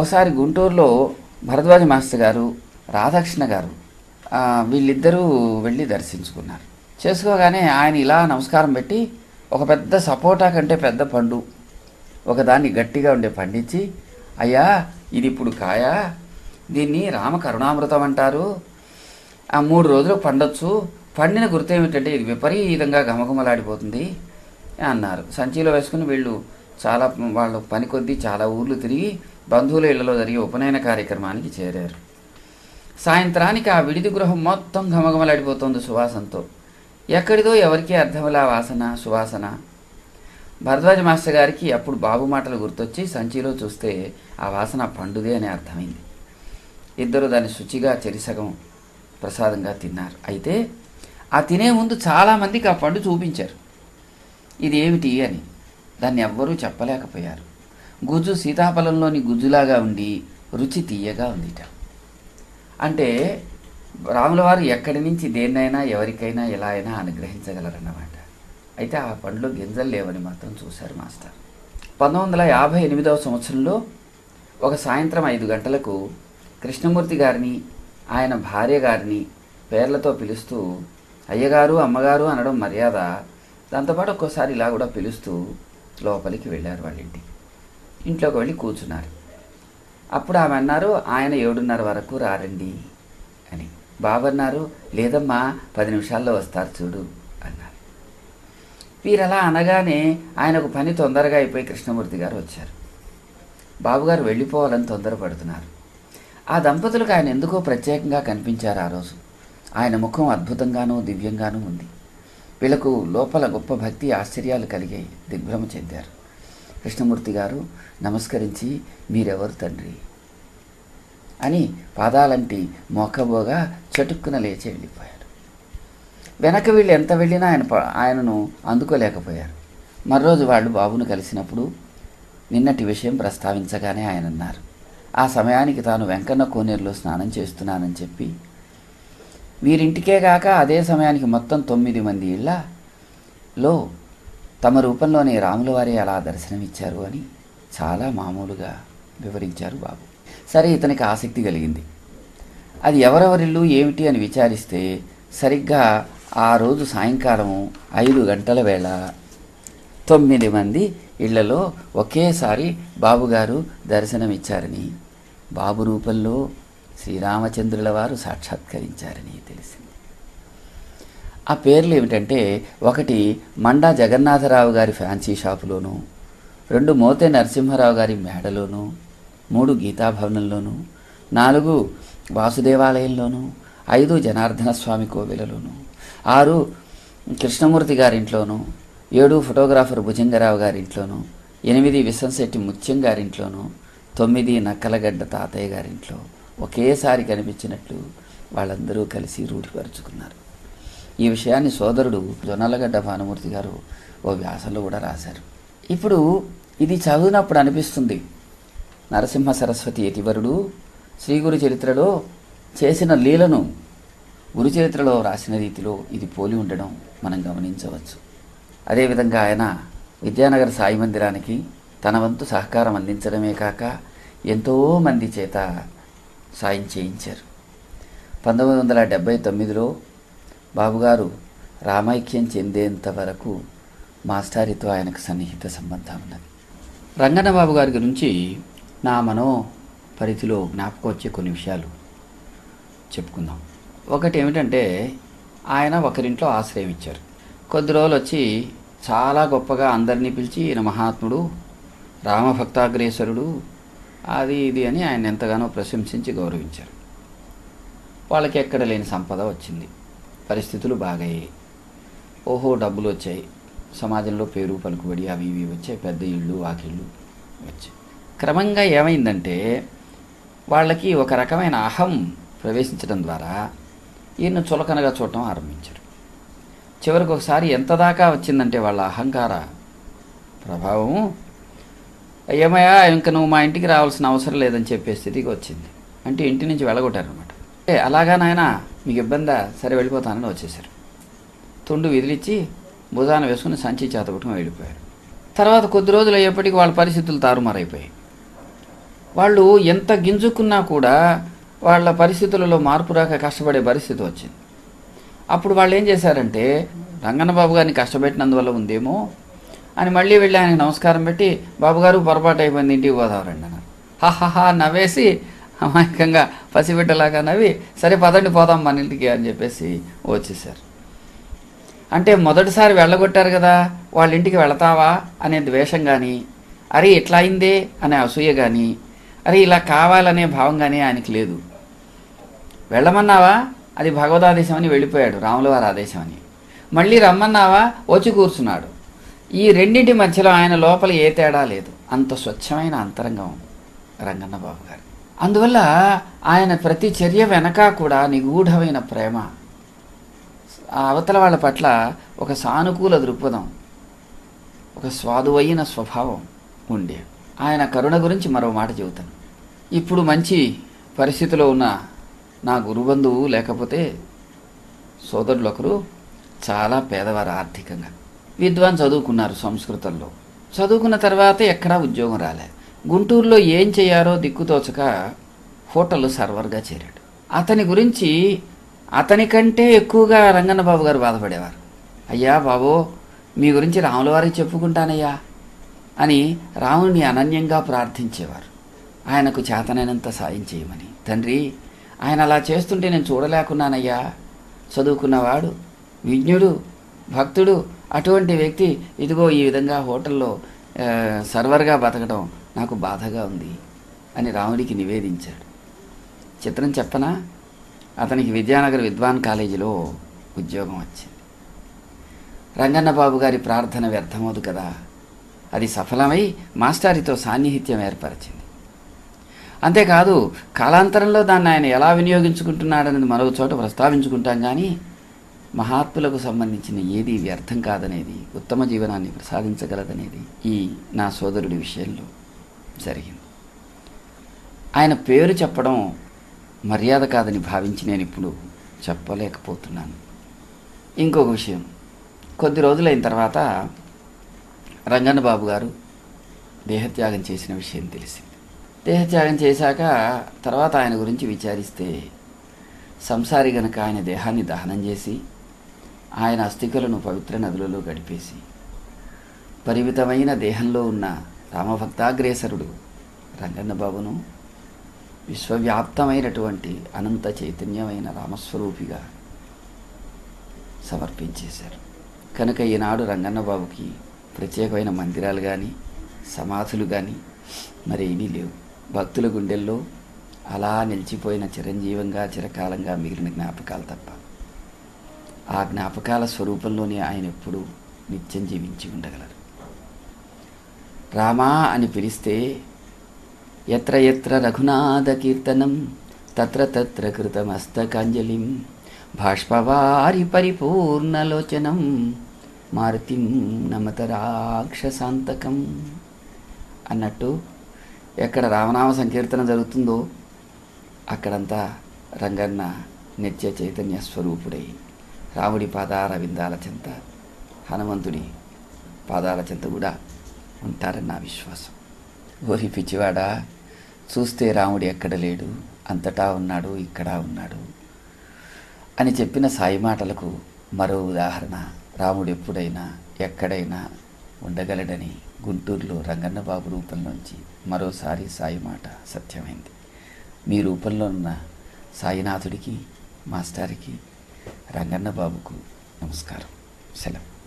ఒకసారి గుంటూరులో భరద్వాజ మాస్టర్ గారు రాధాకృష్ణ గారు ఆ, వీళ్ళిద్దరూ వెళ్ళి దర్శించుకున్నారు చేసుకోగానే ఆయన ఇలా నమస్కారం పెట్టి ఒక పెద్ద సపోటా కంటే పెద్ద పండు ఒకదాన్ని గట్టిగా ఉండే పండించి అయ్యా ఇది ఇప్పుడు కాయ దీన్ని రామ కరుణామృతం అంటారు ఆ మూడు రోజులు పండొచ్చు పండిన గుర్తు ఏమిటంటే ఇది విపరీతంగా ఘమఘమలాడిపోతుంది అన్నారు సంచిలో వేసుకుని వీళ్ళు చాలా వాళ్ళు పని కొద్దీ చాలా ఊర్లు తిరిగి బంధువుల ఇళ్లలో జరిగే ఉపనయన కార్యక్రమానికి చేరారు సాయంత్రానికి ఆ విడిది గృహం మొత్తం ఘమఘమలాడిపోతుంది సువాసనతో ఎక్కడిదో ఎవరికీ అర్థమలా వాసన సువాసన భరద్వాజ మాస్టర్ గారికి అప్పుడు బాబు మాటలు గుర్తొచ్చి సంచిలో చూస్తే ఆ వాసన పండుదే అని అర్థమైంది ఇద్దరు దాన్ని శుచిగా చెరిసగం ప్రసాదంగా తిన్నారు అయితే ఆ తినే ముందు చాలామందికి ఆ పండు చూపించారు ఇది ఏమిటి అని దాన్ని ఎవ్వరూ చెప్పలేకపోయారు గుజ్జు సీతాఫలంలోని గుజ్జులాగా ఉండి రుచి తీయగా ఉందిట అంటే రాముల వారు ఎక్కడి నుంచి దేన్నైనా ఎవరికైనా ఎలా అయినా అనుగ్రహించగలరన్నమాట అయితే ఆ పండ్లు గింజలు లేవని మాత్రం చూశారు మాస్టర్ పంతొమ్మిది వందల యాభై ఎనిమిదవ సంవత్సరంలో ఒక సాయంత్రం ఐదు గంటలకు కృష్ణమూర్తి గారిని ఆయన భార్య గారిని పేర్లతో పిలుస్తూ అయ్యగారు అమ్మగారు అనడం మర్యాద దాంతోపాటు ఒక్కోసారి ఇలా కూడా పిలుస్తూ లోపలికి వెళ్ళారు వాళ్ళ ఇంటికి ఇంట్లోకి వెళ్ళి కూర్చున్నారు అప్పుడు ఆమె అన్నారు ఆయన ఏడున్నర వరకు రారండి అని బాబు అన్నారు లేదమ్మా పది నిమిషాల్లో వస్తారు చూడు అన్నారు వీరు అలా అనగానే ఆయనకు పని తొందరగా అయిపోయి కృష్ణమూర్తి గారు వచ్చారు బాబుగారు వెళ్ళిపోవాలని తొందరపడుతున్నారు ఆ దంపతులకు ఆయన ఎందుకో ప్రత్యేకంగా కనిపించారు ఆ రోజు ఆయన ముఖం అద్భుతంగానూ దివ్యంగానూ ఉంది వీళ్ళకు లోపల గొప్ప భక్తి ఆశ్చర్యాలు కలిగాయి దిగ్భ్రమ చెందారు కృష్ణమూర్తి గారు నమస్కరించి మీరెవరు తండ్రి అని పాదాలంటి మోకబోగా చటుక్కున లేచి వెళ్ళిపోయారు వెనక వీళ్ళు ఎంత వెళ్ళినా ఆయన ప- ఆయనను అందుకోలేకపోయారు మరోజు వాళ్ళు బాబును కలిసినప్పుడు నిన్నటి విషయం ప్రస్తావించగానే ఆయన అన్నారు ఆ సమయానికి తాను వెంకన్న కోనేరులో స్నానం చేస్తున్నానని చెప్పి వీరింటికే గాక అదే సమయానికి మొత్తం తొమ్మిది మంది ఇళ్ళలో తమ రూపంలోనే రాముల వారే అలా దర్శనమిచ్చారు అని చాలా మామూలుగా వివరించారు బాబు సరే ఇతనికి ఆసక్తి కలిగింది అది ఎవరెవరిల్లు ఏమిటి అని విచారిస్తే సరిగ్గా ఆ రోజు సాయంకాలం ఐదు గంటల వేళ తొమ్మిది మంది ఇళ్లలో ఒకేసారి బాబుగారు దర్శనమిచ్చారని బాబు రూపంలో శ్రీరామచంద్రుల వారు సాక్షాత్కరించారని తెలిసింది ఆ పేర్లు ఏమిటంటే ఒకటి మండా జగన్నాథరావు గారి ఫ్యాన్సీ షాపులోను రెండు మోతే నరసింహారావు గారి మేడలోను మూడు గీతాభవనంలోను నాలుగు వాసుదేవాలయంలోను ఐదు జనార్దన స్వామి కోవిలలోను ఆరు కృష్ణమూర్తి గారింట్లోను ఏడు ఫోటోగ్రాఫర్ భుజంగరావు గారింట్లోను ఎనిమిది విశ్వంశెట్టి ముత్యం గారింట్లోను తొమ్మిది నక్కలగడ్డ తాతయ్య గారింట్లో ఒకేసారి కనిపించినట్లు వాళ్ళందరూ కలిసి రూఢిపరుచుకున్నారు ఈ విషయాన్ని సోదరుడు జొన్నలగడ్డ భానుమూర్తి గారు ఓ వ్యాసంలో కూడా రాశారు ఇప్పుడు ఇది చదివినప్పుడు అనిపిస్తుంది నరసింహ సరస్వతి యతివరుడు శ్రీగురు చరిత్రలో చేసిన లీలను గురు చరిత్రలో రాసిన రీతిలో ఇది పోలి ఉండడం మనం గమనించవచ్చు అదేవిధంగా ఆయన విద్యానగర్ సాయి మందిరానికి తన వంతు సహకారం అందించడమే కాక ఎంతో మంది చేత సాయం చేయించారు పంతొమ్మిది వందల డెబ్భై తొమ్మిదిలో బాబుగారు రామైక్యం చెందేంత వరకు మాస్టారితో ఆయనకు సన్నిహిత సంబంధం ఉన్నది రంగన్న బాబు గారి గురించి నా మనో పరిధిలో జ్ఞాపకం వచ్చే కొన్ని విషయాలు చెప్పుకుందాం ఒకటి ఏమిటంటే ఆయన ఒకరింట్లో ఆశ్రయం ఇచ్చారు కొద్ది రోజులు వచ్చి చాలా గొప్పగా అందరినీ పిలిచి ఈయన మహాత్ముడు రామభక్తాగ్రేసరుడు అది ఇది అని ఆయన ఎంతగానో ప్రశంసించి గౌరవించారు వాళ్ళకి ఎక్కడ లేని సంపద వచ్చింది పరిస్థితులు బాగయ్యాయి ఓహో డబ్బులు వచ్చాయి సమాజంలో పేరు పలుకుబడి అవి ఇవి వచ్చాయి పెద్ద ఇళ్ళు వాకిళ్ళు వచ్చాయి క్రమంగా ఏమైందంటే వాళ్ళకి ఒక రకమైన అహం ప్రవేశించడం ద్వారా ఈయన చులకనగా చూడటం ఆరంభించారు చివరికి ఒకసారి ఎంత దాకా వచ్చిందంటే వాళ్ళ అహంకార ప్రభావం ఏమయ్యా ఇంక నువ్వు మా ఇంటికి రావాల్సిన అవసరం లేదని చెప్పే స్థితికి వచ్చింది అంటే ఇంటి నుంచి వెళ్ళగొట్టారనమాట ఏ అలాగా నాయన మీకు ఇబ్బందా సరే వెళ్ళిపోతానని వచ్చేసారు తుండు విదిలిచ్చి భుజాన వేసుకుని సంచి చేతపట్టుకుని వెళ్ళిపోయారు తర్వాత కొద్ది రోజులు అయ్యేప్పటికి వాళ్ళ పరిస్థితులు తారుమారైపోయాయి వాళ్ళు ఎంత గింజుకున్నా కూడా వాళ్ళ పరిస్థితులలో మార్పు రాక కష్టపడే పరిస్థితి వచ్చింది అప్పుడు వాళ్ళు ఏం చేశారంటే రంగన్న బాబు గారిని కష్టపెట్టినందువల్ల ఉందేమో అని మళ్ళీ వెళ్ళి ఆయనకి నమస్కారం పెట్టి బాబుగారు పొరపాటు అయిపోయింది ఇంటికి పోదామరండి అన్నారు హాహాహా నవ్వేసి అమాయకంగా పసిబిడ్డలాగా నవ్వి సరే పదండి పోదాం మన ఇంటికి అని చెప్పేసి వచ్చేసారు అంటే మొదటిసారి వెళ్ళగొట్టారు కదా వాళ్ళ ఇంటికి వెళతావా అనే ద్వేషం కానీ అరే ఇట్లా అయిందే అనే అసూయ కానీ అరే ఇలా కావాలనే భావం కానీ ఆయనకి లేదు వెళ్ళమన్నావా అది భగవదాదేశం అని వెళ్ళిపోయాడు రాముల వారి ఆదేశం అని మళ్ళీ రమ్మన్నావా వచ్చి కూర్చున్నాడు ఈ రెండింటి మధ్యలో ఆయన లోపల ఏ తేడా లేదు అంత స్వచ్ఛమైన అంతరంగం రంగన్న బాబు గారు అందువల్ల ఆయన ప్రతి చర్య వెనక కూడా నిగూఢమైన ప్రేమ ఆ అవతల వాళ్ళ పట్ల ఒక సానుకూల దృక్పథం ఒక స్వాదువైన స్వభావం ఉండే ఆయన కరుణ గురించి మరో మాట చెబుతాను ఇప్పుడు మంచి పరిస్థితిలో ఉన్న నా గురుబంధువు లేకపోతే సోదరులు ఒకరు చాలా పేదవారు ఆర్థికంగా విద్వాన్ చదువుకున్నారు సంస్కృతంలో చదువుకున్న తర్వాత ఎక్కడా ఉద్యోగం రాలే గుంటూరులో ఏం చేయారో దిక్కుతోచక హోటల్లో సర్వర్గా చేరాడు అతని గురించి అతని కంటే ఎక్కువగా రంగన్న బాబు గారు బాధపడేవారు అయ్యా బాబో మీ గురించి రాముల వారికి చెప్పుకుంటానయ్యా అని రాముని అనన్యంగా ప్రార్థించేవారు ఆయనకు చేతనైనంత సాయం చేయమని తండ్రి ఆయన అలా చేస్తుంటే నేను చూడలేకున్నానయ్యా చదువుకున్నవాడు విజ్ఞుడు భక్తుడు అటువంటి వ్యక్తి ఇదిగో ఈ విధంగా హోటల్లో ఆ, సర్వర్గా బతకడం నాకు బాధగా ఉంది అని రాముడికి నివేదించాడు చిత్రం చెప్పనా అతనికి విద్యానగర్ విద్వాన్ కాలేజీలో ఉద్యోగం వచ్చింది రంగన్న బాబు గారి ప్రార్థన వ్యర్థమవుదు కదా అది సఫలమై మాస్టారితో సాన్నిహిత్యం ఏర్పరిచింది అంతేకాదు కాలాంతరంలో దాన్ని ఆయన ఎలా వినియోగించుకుంటున్నాడనేది మరో చోట ప్రస్తావించుకుంటాం కానీ మహాత్ములకు సంబంధించిన ఏది వ్యర్థం కాదనేది ఉత్తమ జీవనాన్ని ప్రసాదించగలదనేది ఈ నా సోదరుడి విషయంలో జరిగింది ఆయన పేరు చెప్పడం మర్యాద కాదని భావించి నేను ఇప్పుడు చెప్పలేకపోతున్నాను ఇంకొక విషయం కొద్ది రోజులైన తర్వాత రంగన్న బాబు గారు దేహత్యాగం చేసిన విషయం తెలిసింది దేహత్యాగం చేశాక తర్వాత ఆయన గురించి విచారిస్తే సంసారి గనక ఆయన దేహాన్ని దహనం చేసి ఆయన అస్థికలను పవిత్ర నదులలో గడిపేసి పరిమితమైన దేహంలో ఉన్న రామభక్తాగ్రేసరుడు రంగన్న బాబును విశ్వవ్యాప్తమైనటువంటి అనంత చైతన్యమైన రామస్వరూపిగా సమర్పించేశారు కనుక ఈనాడు రంగన్న బాబుకి ప్రత్యేకమైన మందిరాలు కానీ సమాధులు కానీ మరేమీ లేవు భక్తుల గుండెల్లో అలా నిలిచిపోయిన చిరంజీవంగా చిరకాలంగా మిగిలిన జ్ఞాపకాలు తప్ప ఆ జ్ఞాపకాల స్వరూపంలోనే ఆయన ఎప్పుడూ నిత్యం జీవించి ఉండగలరు రామా అని పిలిస్తే ఎత్ర ఎత్ర రఘునాథ కీర్తనం తత్ర తత్ర కృతమస్తకాంజలిం బాష్పవారి పరిపూర్ణలోచనం మారుతిం నమత రాక్షసాంతకం అన్నట్టు ఎక్కడ రామనామ సంకీర్తన జరుగుతుందో అక్కడంతా రంగన్న నిత్య చైతన్య స్వరూపుడై రాముడి పాదార విందాల చెంత హనుమంతుడి పాదాల చెంత కూడా ఉంటారని నా విశ్వాసం ఓరి పిచ్చివాడా చూస్తే రాముడు ఎక్కడ లేడు అంతటా ఉన్నాడు ఇక్కడ ఉన్నాడు అని చెప్పిన సాయి మాటలకు మరో ఉదాహరణ రాముడు ఎప్పుడైనా ఎక్కడైనా ఉండగలడని గుంటూరులో రంగన్న బాబు రూపంలోంచి మరోసారి సాయి మాట సత్యమైంది మీ రూపంలో ఉన్న సాయినాథుడికి మాస్టార్కి రంగన్న బాబుకు నమస్కారం సెలవు